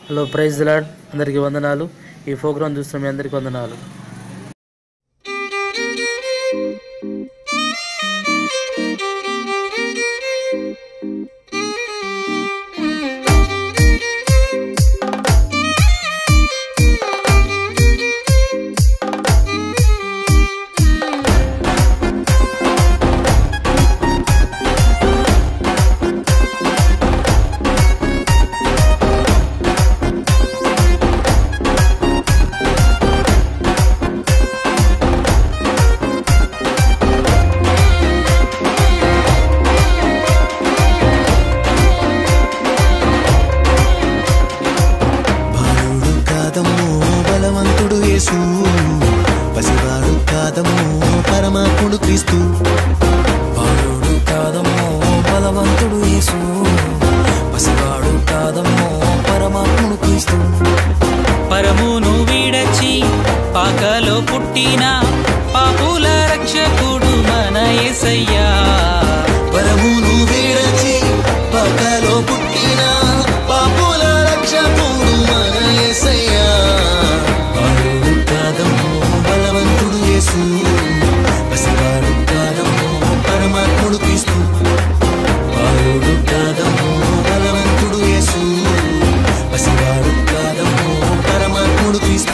hello praise lord అందరికీ వందనాలు ఈ ప్రోగ్రాం చూస్తున్న మీ అందరికీ వందనాలు బాలుడు కాదమ్మో బలవంతుడు యేసు పసివాడు కాదమ్మో పరమాత్ముడు క్రీస్తు బాలుడు కాదమ్మో బలవంతుడు యేసు పసివాడు కాదమ్మో పరమాత్ముడు క్రీస్తు పరమును వీడచి పాకలో పుట్టిన పాపుల రక్షకుడు మన యేసయ్యా పరమును వీడచి పక్కలో పుట్టిన పాపుల రక్షకుడు మన యేసయ్యా బాలుడు కాదమ్మో బలవంతుడు యేసు పసివాడు కాదమ్మో పరమాత్ముడు క్రీస్తు బాలుడు కాదమ్మో బలవంతుడు యేసు పసివాడు కాదమ్మో పరమాత్ముడు క్రీస్తు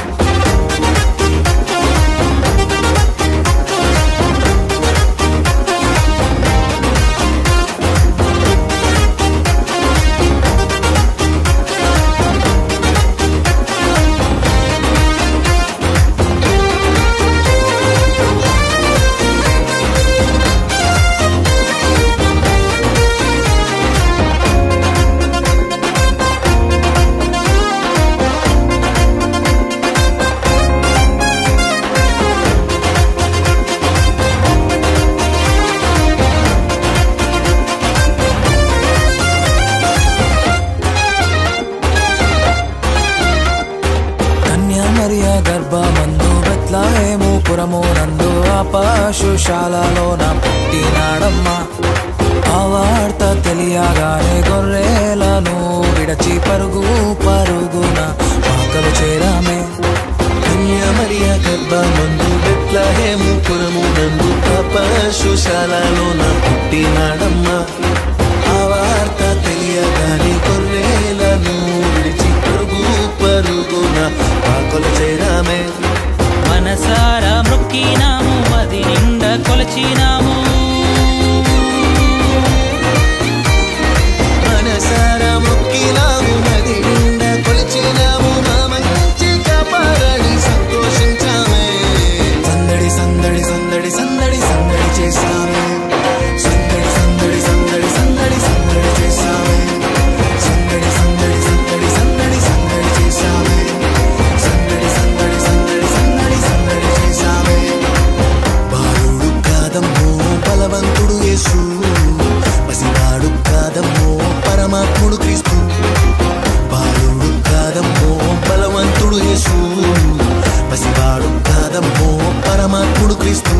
కన్యా మరియ గర్భమందు బెత్లహేము పురము నందు ఆపాశుశాలలోన పుట్టినాడమ్మా ఆ వార్త తెలియగానే గొర్రెలను విడచి పరుగు పరుగున పాకలు చేరామే కన్యామరియ గర్భమందు బెత్లహేము పురము నందు తపశుశాలలోన పుట్టినాడమ్మా ఆ వార్త తెలియగానే గొర్రెలను విడిచి పరుగు పరుగున పాకలు చేరామే మనసారా మొక్కినాము అది నిండా కొలచినాము మనసారా మొక్కినాము నది నిండా కొలిచినాము మా మంచి కాపాడని సంతోషించామే సందడి సందడి సందడి సందడి సందడి చేశామే సందడి సందడి సందడి సందడి సందడి చేశామే సందడి సందడి సందడి సందడి సందడి చేశామే సందడి సందడి సందడి సందడి సందడి చేశామే బాలుడు కాదమ్మో బలవంతుడు యేసు పసివాడు కాదమ్మో పరమాత్ముడు క్రీస్తు బాలుడు కాదమ్మో బలవంతుడు యేసు పసివాడు కాదమ్మో పరమాత్ముడు క్రీస్తు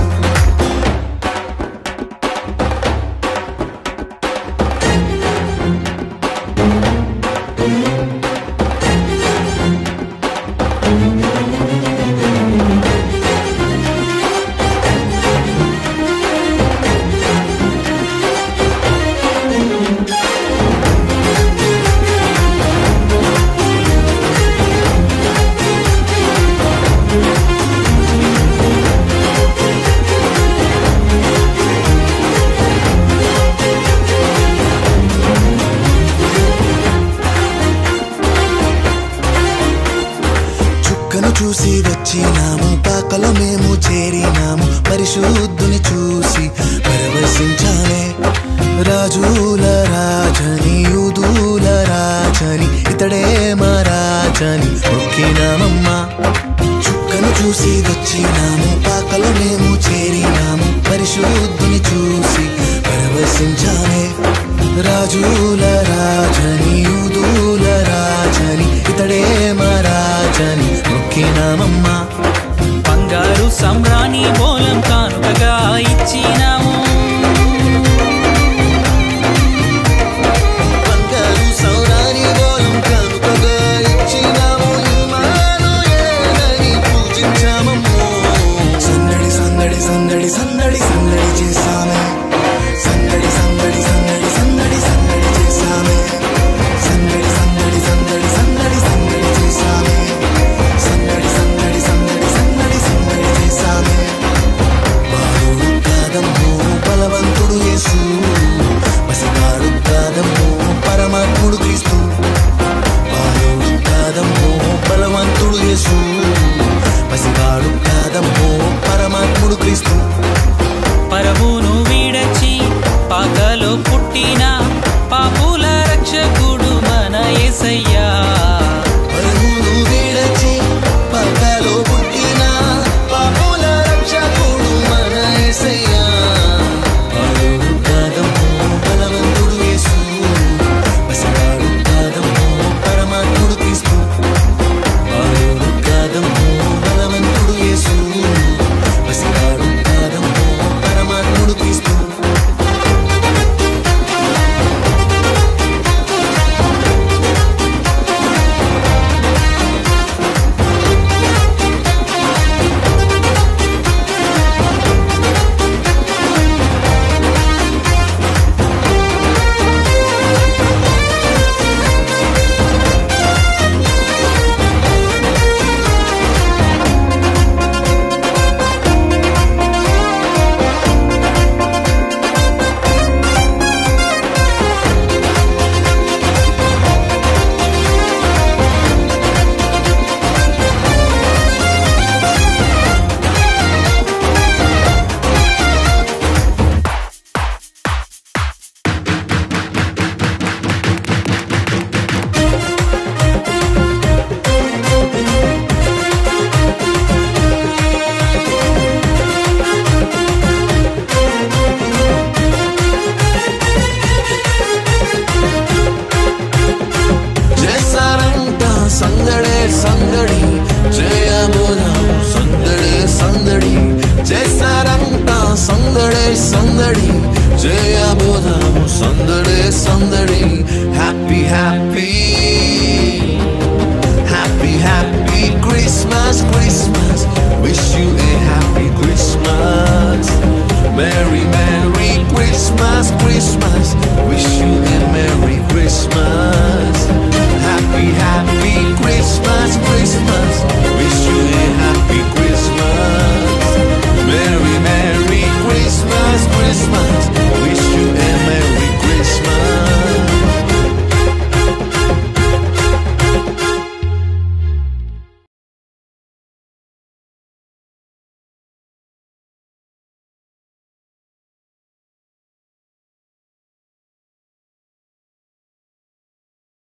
చుక్కను చూసి వచ్చినాము పాకలో మేము చేరినాము పరిశుద్ధుని చూసి పరవశించామే రాజుల రాజని యూదుల రాజని ఇతడే మా రాజని మొక్కినామమ్మా చుక్కను చూసి వచ్చినాము పాకలో మేము చేరినాము పరిశుద్ధుని చూసి పరవశించామే రాజుల రాజని యూదుల రాజని ఇతడే మా రాజని మొక్కినామమ్మా బంగారు సంబ్రాణి బోలం కానుకగా ఇచ్చినాము బంగారు సౌరాని గోళం కానుకగా సందడి